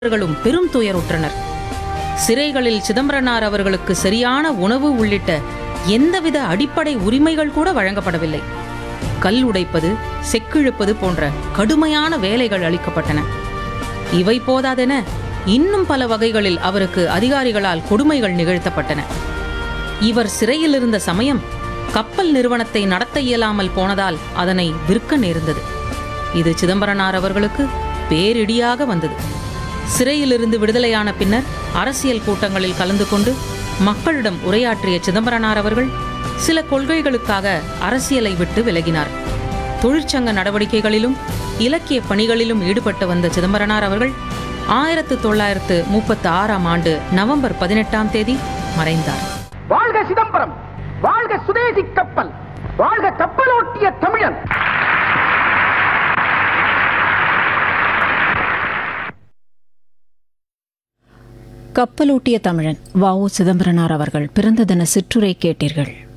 அவர்களும் பெரும் துயருற்றனர் சிறைகளில் சிதம்பரனார் அவர்களுக்கு சரியான உணவு உள்ளிட்ட எந்தவித அடிப்படை உரிமைகள் கூட வழங்கப்படவில்லை கல் உடைப்பது செக்கிழுப்பது போன்ற கடுமையான வேலைகள் அளிக்கப்பட்டன இவை போதாதென இன்னும் பல வகைகளில் அவருக்கு அதிகாரிகளால் கொடுமைகள் நிகழ்த்தப்பட்டன இவர் சிறையில் இருந்த சமயம் கப்பல் நிறுவனத்தை நடத்த இயலாமல் போனதால் அதனை விற்க நேர்ந்தது இது சிதம்பரனார் அவர்களுக்கு பேரிடியாக வந்தது சிறையிலிருந்து விடுதலையான பின்னர் அரசியல் கூட்டங்களில் கலந்து கொண்டு மக்களிடம் உரையாற்றிய சிதம்பரனார் அவர்கள் சில கொள்கைகளுக்காக அரசியலை விட்டு விலகினார் தொழிற்சங்க நடவடிக்கைகளிலும் இலக்கிய பணிகளிலும் ஈடுபட்டு வந்த சிதம்பரனார் அவர்கள் ஆயிரத்து தொள்ளாயிரத்து முப்பத்து ஆறாம் ஆண்டு நவம்பர் பதினெட்டாம் தேதி மறைந்தார் வாழ்க சிதம்பரம் வாழ்க சுதேசி கப்பல் வாழ்க கப்பலோட்டிய தமிழன் கப்பலோட்டிய தமிழன் வ உ சிதம்பரனார் அவர்கள் பிறந்த தின சிற்றுரை கேட்டீர்கள்